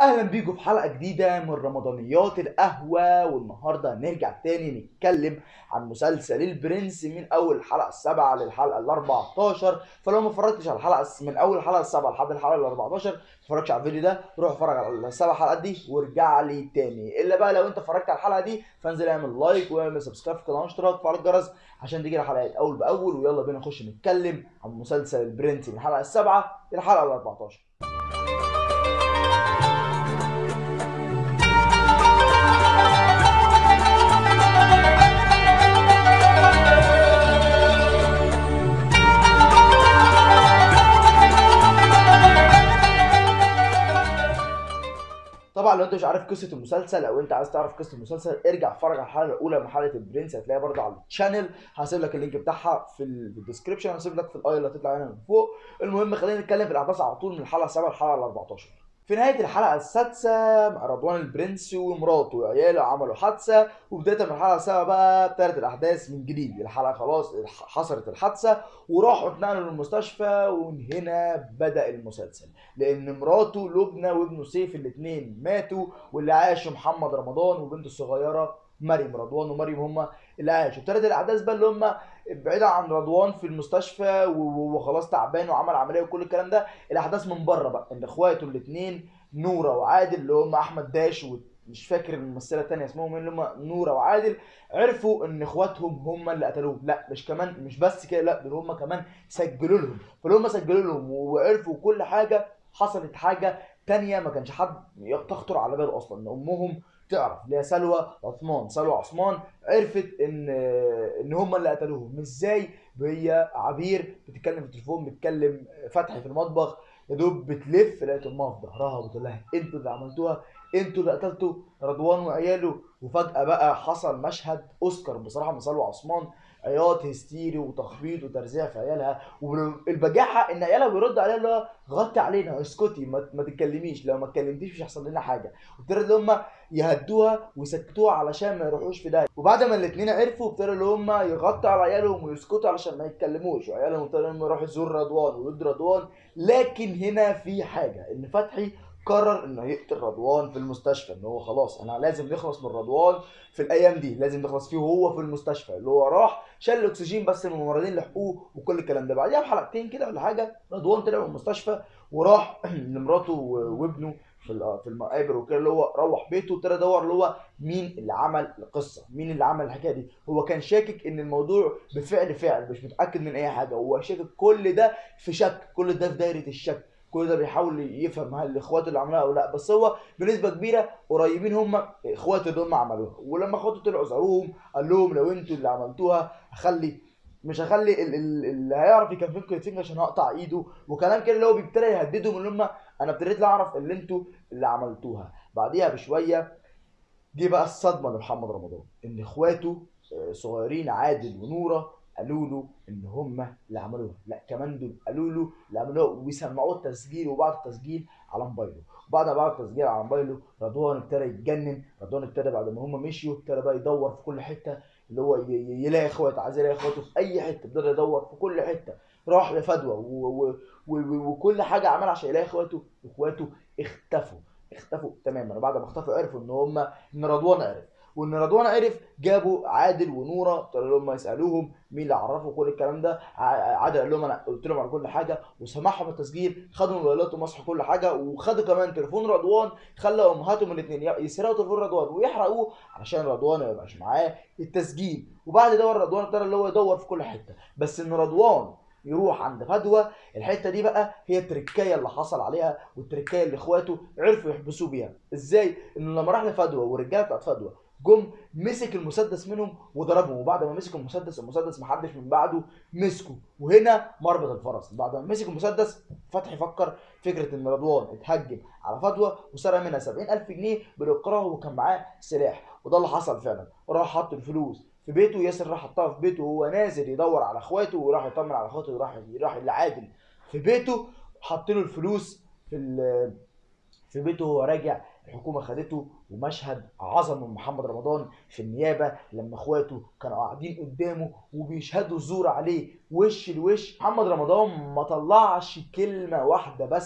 اهلا بيكم في حلقه جديده من رمضانيات القهوه والنهارده هنرجع تاني نتكلم عن مسلسل البرنس من اول الحلقه السابعه للحلقه ال 14 فلو ما اتفرجتش على الحلقه من اول الحلقه السابعه لحد الحلقه ال 14 ما اتفرجتش على الفيديو ده روح اتفرج على السبع حلقات دي وارجع لي تاني الا بقى لو انت اتفرجت على الحلقه دي فانزل اعمل لايك واعمل سبسكرايب في القناه واشتراك وفعل الجرس عشان تيجي الحلقات اول باول ويلا بينا نخش نتكلم عن مسلسل البرنس من الحلقه السابعه للحلقه ال 14 طبعا لو انت مش عارف قصه المسلسل او انت عايز تعرف قصه المسلسل ارجع اتفرج على الحلقه الاولى من حلقه البرنس هتلاقيها برضه على الشانل هسيب لك اللينك بتاعها في ال- في الديسكربشن هسيب لك في الاي اللي هتطلع هنا من فوق المهم خلينا نتكلم في الاحداث على طول من الحلقه السابعه للحلقه ال 14 في نهاية الحلقة السادسة رضوان البرنس ومراته وعياله عملوا حادثة وبداية من الحلقة السابعة بقى ابتدت الأحداث من جديد الحلقة خلاص حصلت الحادثة وراحوا اتنقلوا للمستشفى ومن هنا بدأ المسلسل لأن مراته لبنى وابنه سيف الاتنين ماتوا واللي عاشوا محمد رمضان وبنته الصغيرة مريم رضوان ومريم هما اللي عاشوا ابتدت الأحداث بقى اللي هما بعيدا عن رضوان في المستشفى و- وخلاص تعبان وعمل عملية وكل الكلام ده الأحداث من بره بقى إن إخواته الاتنين نورة وعادل اللي هم أحمد داش ومش فاكر الممثلة التانية اسمهم مين اللي هم نورة وعادل عرفوا ان اخواتهم هم اللي قتلوهم لا مش كمان مش بس كده لا دول هم كمان سجلوا لهم فلو هم سجلوا لهم وعرفوا كل حاجه حصلت حاجه تانية ما كانش حد تخطر على باله اصلا ان امهم تعرف اللي هي سلوى عثمان سلوى عثمان عرفت ان ان هم اللي قتلوهم ازاي هي عبير بتتكلم في التليفون بتكلم فتحي في المطبخ يا دوب بتلف لقيت امها في ظهرها وبتقول لها انتوا اللي عملتوها انتوا اللي قتلتوا رضوان وعياله وفجأة بقى حصل مشهد اوسكار بصراحة من سلوى عثمان عياط هستيري وتخبيط وترزيع في عيالها والبجاحة ان عيالها بيرد عليها اللي هو غطي علينا اسكتي ما, ما تتكلميش لو ما اتكلمتيش مش هيحصل لنا حاجة وابتدوا ان هم يهدوها ويسكتوها علشان ما يروحوش في ده وبعد ما الاثنين عرفوا ابتدوا ان هم يغطوا على عيالهم ويسكتوا علشان ما يتكلموش وعيالهم ابتدوا ان هم يروحوا يزوروا رضوان ويدوا رضوان لكن هنا في حاجة ان فتحي قرر انه يقتل رضوان في المستشفى ان هو خلاص انا لازم نخلص من رضوان في الايام دي لازم نخلص فيه وهو في المستشفى اللي هو راح شال الاكسجين بس الممرضين لحقوه وكل الكلام ده بعديها بحلقتين كده ولا حاجه رضوان طلع من المستشفى وراح لمراته و- وابنه في ال- في المقابر وكده اللي هو روح بيته وابتدى يدور اللي هو مين اللي عمل القصه مين اللي عمل الحكايه دي هو كان شاكك ان الموضوع بفعل فعل مش متاكد من اي حاجه هو شاكك كل ده في شك كل ده في دايره الشك كل ده بيحاول يفهم هل اخواته اللي عملوها او لا بس هو بنسبه كبيره قريبين هم اخواته اللي هم عملوها ولما اخواته طلعوا زاروهم قال لهم لو انتوا اللي عملتوها هخلي مش هخلي ال- ال- اللي هيعرف يكفيكم يتفنج عشان هقطع ايده وكلام كده اللي هو بيبتدي يهددهم ان هم انا ابتديت اعرف اللي انتوا اللي عملتوها بعديها بشويه جه بقى الصدمه لمحمد رمضان ان اخواته آه، صغيرين عادل ونوره قالوا له ان هم اللي عملوها لا كمان دول قالوا له اللي عملوها وسمعوه التسجيل وبعد التسجيل على موبايله وبعد ما بعد التسجيل على موبايله رضوان ابتدى يتجنن رضوان ابتدى بعد ما هم مشيوا ابتدى بقى يدور في كل حته اللي هو ي- ي- يلاقي اخواته عايز يلاقي اخواته في اي حته ابتدى يدور في كل حته راح لفدوى و- و- و- و- وكل حاجه عملها عشان يلاقي اخواته اخواته اختفوا اختفوا تماما وبعد ما اختفوا عرفوا ان هم ان رضوان عرف وان رضوان عرف جابوا عادل ونوره ابتدوا هم يسالوهم مين اللي عرفوا كل الكلام ده ع- عادل قال لهم انا قلت لهم على كل حاجه وسمعهم التسجيل خدوا موبايلات ومسحوا كل حاجه وخدوا كمان تليفون رضوان خلى امهاتهم الاثنين يسرقوا تليفون رضوان ويحرقوه علشان رضوان ما يبقاش معاه التسجيل وبعد ده رضوان ابتدى اللي هو يدور في كل حته بس ان رضوان يروح عند فدوى الحته دي بقى هي التركايه اللي حصل عليها والتركايه اللي اخواته عرفوا يحبسوه بيها ازاي انه لما راح لفدوى والرجاله بتاعت فدوى جم مسك المسدس منهم وضربهم وبعد ما مسك المسدس المسدس محدش من بعده مسكه وهنا مربط الفرس بعد ما مسك المسدس فتحي فكر فكره ان رضوان اتهجم على فدوى وسرق منها 70000 جنيه بالاكراه وكان معاه سلاح وده اللي حصل فعلا راح حط الفلوس في بيته ياسر راح حطها في بيته وهو نازل يدور على اخواته وراح يطمن على اخواته وراح راح لعادل في بيته حط له الفلوس في ال- في بيته وهو راجع الحكومه خدته ومشهد عظمه من محمد رمضان في النيابه لما اخواته كانوا قاعدين قدامه وبيشهدوا الزور عليه وش لوش محمد رمضان ما طلعش كلمه واحده بس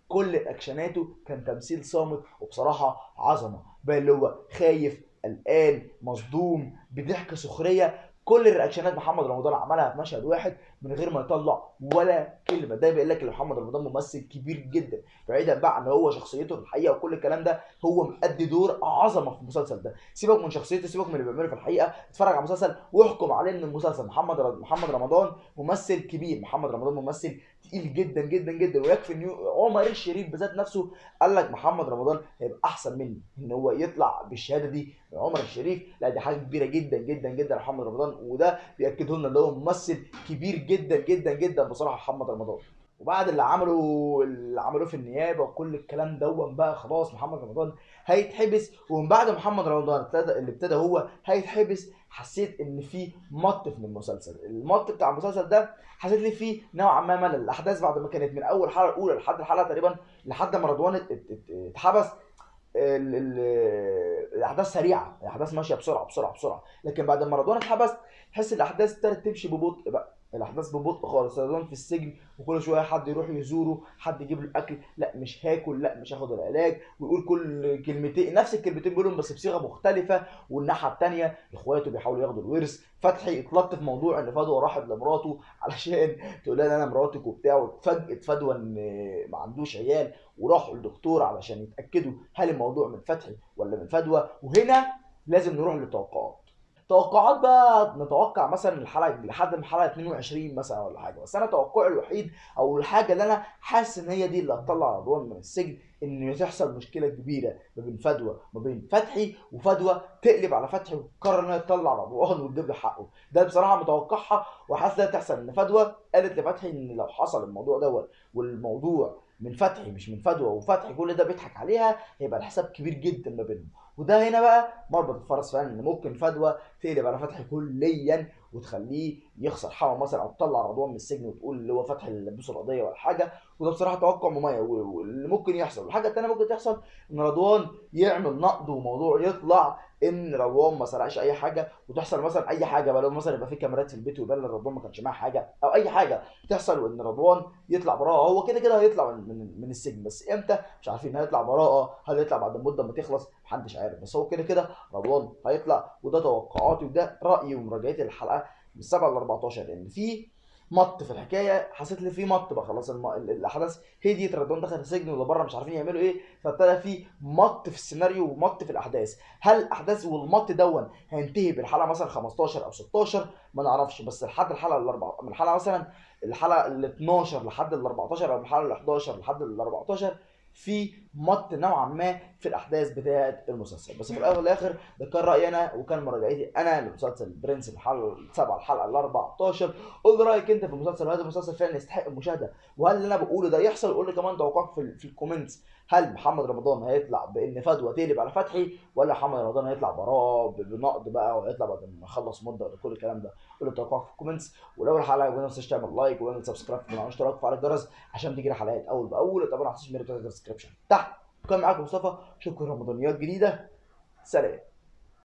كل اكشناته كان تمثيل صامت وبصراحه عظمه بقى اللي هو خايف قلقان مصدوم بضحك سخريه كل الرياكشنات محمد رمضان عملها في مشهد واحد من غير ما يطلع ولا كلمه ده بيقول لك ان محمد رمضان ممثل كبير جدا بعيدا بقى عن هو شخصيته في الحقيقه وكل الكلام ده هو مؤدي دور عظمه في المسلسل ده سيبك من شخصيته سيبك من اللي بيعمله في الحقيقه اتفرج على المسلسل واحكم عليه ان المسلسل محمد ر... محمد رمضان ممثل كبير محمد رمضان ممثل تقيل جدا جدا جدا ويكفي ان عمر الشريف بذات نفسه قال لك محمد رمضان هيبقى احسن مني ان هو يطلع بالشهاده دي من عمر الشريف لا دي حاجه كبيره جدا جدا جدا محمد رمضان وده بياكده لنا ان هو ممثل كبير جدا جدا جدا بصراحه محمد رمضان وبعد اللي عمله اللي عملوه في النيابه وكل الكلام دون بقى خلاص محمد رمضان هيتحبس ومن بعد محمد رمضان ابتدى اللي ابتدى هو هيتحبس حسيت ان في مط في المسلسل المط بتاع المسلسل ده حسيت لي فيه نوعا ما ملل الاحداث بعد ما كانت من اول حلقه الاولى لحد الحلقه تقريبا لحد ما رضوان ات- ات- ات- اتحبس ال- ال- الاحداث سريعه الاحداث ماشيه بسرعه بسرعه بسرعه لكن بعد ما رضوان اتحبس تحس الاحداث ابتدت تمشي ببطء بقى الاحداث ببطء خالص رضوان في السجن وكل شويه حد يروح يزوره حد يجيب له الاكل لا مش هاكل لا مش هاخد العلاج ويقول كل كلمتين نفس الكلمتين بيقولهم بس بصيغه مختلفه والناحيه الثانيه اخواته بيحاولوا ياخدوا الورث فتحي اتلط في موضوع ان فدوى راحت لمراته علشان تقول لها انا مراتك وبتاع واتفاجئت فدوى ان ما عندوش عيال وراحوا للدكتور علشان يتاكدوا هل الموضوع من فتحي ولا من فدوى وهنا لازم نروح للتوقعات توقعات بقى نتوقع مثلا الحلقه لحد الحلقه 22 مثلا ولا حاجه بس انا توقعي الوحيد او الحاجه اللي انا حاسس ان هي دي اللي هتطلع رضوان من السجن ان تحصل مشكله كبيره ما بين فدوى ما بين فتحي وفدوى تقلب على فتحي وتقرر انها تطلع رضوان وتجيب له حقه ده بصراحه متوقعها وحاسس ده تحصل ان فدوى قالت لفتحي ان لو حصل الموضوع دوت والموضوع من فتحي مش من فدوى وفتحي كل ده بيضحك عليها هيبقى الحساب كبير جدا ما بينهم وده هنا بقى مربط الفرس فعلا ان ممكن فدوى تقلب على فتحي كليا وتخليه يخسر حقه مثلا او تطلع رضوان من السجن وتقول اللي هو فتحي اللي لبسه القضيه ولا حاجه وده بصراحه توقع مميز و- واللي ممكن يحصل والحاجه الثانيه ممكن تحصل ان رضوان يعمل نقد وموضوع يطلع ان رضوان ما سرقش اي حاجه وتحصل مثلا اي حاجه بقى لو مثلا يبقى في كاميرات في البيت ويبان ان رضوان ما كانش معاه حاجه او اي حاجه تحصل وان رضوان يطلع براءه هو كده كده هيطلع من, من, من السجن بس امتى مش عارفين هيطلع براءه هل يطلع بعد المده ما تخلص محدش عارف بس هو كده كده رضوان هيطلع وده توقعاتي وده رايي ومراجعتي للحلقه من 7 ل 14 لان في مط في الحكايه حسيت ان في مط بقى خلاص الم... ال- الاحداث هديت رضوان دخل السجن ولا بره مش عارفين يعملوا ايه فابتدى في مط في السيناريو ومط في الاحداث هل الاحداث والمط دون هينتهي بالحلقه مثلا 15 او 16 ما نعرفش بس لحد الحلقه الاربعه من الحلقه مثلا الحلقه ال 12 لحد ال 14 او من الحلقه ال 11 لحد ال 14 في مط نوعا ما في الاحداث بتاعه المسلسل بس في الاول والاخر ده كان رايي انا وكان مراجعتي انا لمسلسل برنس الحلقه السابعه الحلقه ال 14 قول لي رايك انت في المسلسل وهذا المسلسل فعلا يستحق المشاهده وهل اللي انا بقوله ده يحصل قول لي كمان توقعك في, ال- في الكومنتس هل محمد رمضان هيطلع بان فدوى تقلب على فتحي ولا محمد رمضان هيطلع براء ب- بنقد بقى وهيطلع بعد ما يخلص مده ولا كل الكلام ده قول لي توقعك في الكومنتس ولو الحلقه ما تنساش تعمل لايك وتعمل سبسكرايب وتعمل اشتراك وفعل الجرس عشان تيجي حلقات اول باول طبعا ما تنساش ميري بتاعت الديسكربشن تحت كان معاكم مصطفى شكرا رمضانيات جديده سلام